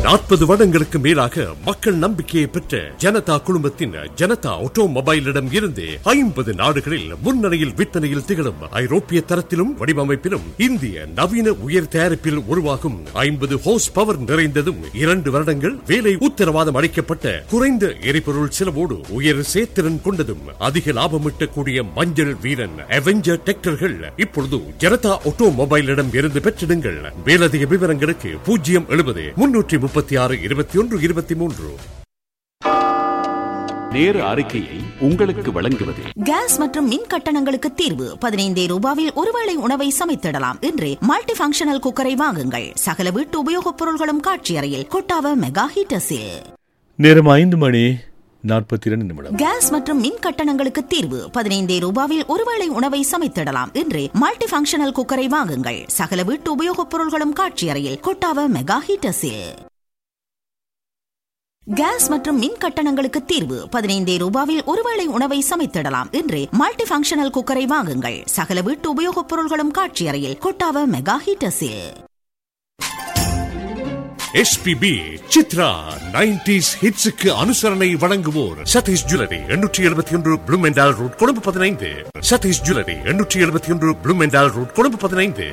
நாற்பது வருடங்களுக்கு மேலாக மக்கள் நம்பிக்கையை பெற்ற ஜனதா குழுமத்தின் ஜனதா ஆட்டோமொபைலிடம் இருந்து ஐம்பது நாடுகளில் முன்னணியில் விற்பனையில் திகழும் ஐரோப்பிய தரத்திலும் வடிவமைப்பிலும் இந்திய நவீன உயர் தயாரிப்பில் உருவாகும் ஐம்பது ஹோஸ் பவர் நிறைந்ததும் இரண்டு வருடங்கள் வேலை உத்தரவாதம் அளிக்கப்பட்ட குறைந்த எரிபொருள் செலவோடு உயர் சேர்த்திறன் கொண்டதும் அதிக லாபம் ஈட்டக்கூடிய மஞ்சள் வீரன் அவெஞ்சர் டிராக்டர்கள் இப்பொழுது ஜனதா ஆட்டோமொபைலிடம் இருந்து பெற்றிடுங்கள் மேலதிக விவரங்களுக்கு பூஜ்ஜியம் எழுபது முன்னூற்றி முப்பத்தி ஆறு இருபத்தி ஒன்று இருபத்தி மூன்று நேர அறிக்கையை உங்களுக்கு வழங்குவது கேஸ் மற்றும் மின் கட்டணங்களுக்கு தீர்வு பதினைந்தே ரூபாவில் ஒருவேளை உணவை சமைத்திடலாம் என்று மல்டி ஃபங்க்ஷனல் குக்கரை வாங்குங்கள் சகல வீட்டு உபயோகப் பொருள்களும் காட்சி அறையில் கொட்டாவ மெகா ஹீட்டர்ஸில் நேரம் ஐந்து மணி நாற்பத்தி இரண்டு நிமிடம் கேஸ் மற்றும் மின் கட்டணங்களுக்கு தீர்வு பதினைந்தே ரூபாவில் ஒருவேளை உணவை சமைத்திடலாம் என்று மல்டி ஃபங்க்ஷனல் குக்கரை வாங்குங்கள் சகல வீட்டு உபயோகப் பொருள்களும் காட்சி அறையில் கொட்டாவ மெகா ஹீட்டர்ஸில் கேஸ் மற்றும் மின் கட்டணங்களுக்கு தீர்வு பதினைந்தே ரூபாவில் ஒருவேளை உணவை சமைத்திடலாம் என்று மல்டி ஃபங்க்ஷனல் குக்கரை வாங்குங்கள் சகல வீட்டு உபயோகப் பொருள்களும் காட்சி அறையில் கொட்டாவ மெகா ஹீட்டர்ஸில் எஸ்பிபி சித்ரா நைன்டிஸ் ஹிட்ஸுக்கு அனுசரணை வழங்குவோர் சதீஷ் ஜுவல்லரி எண்ணூற்றி எழுபத்தி ஒன்று ப்ளூமெண்டால் ரோட் கொழும்பு பதினைந்து சதீஷ் ஜுவல்லரி எண்ணூற்றி எழுபத்தி ஒன்று ப்ளூமெண்டால் ரோட் கொழும்பு பதினைந்து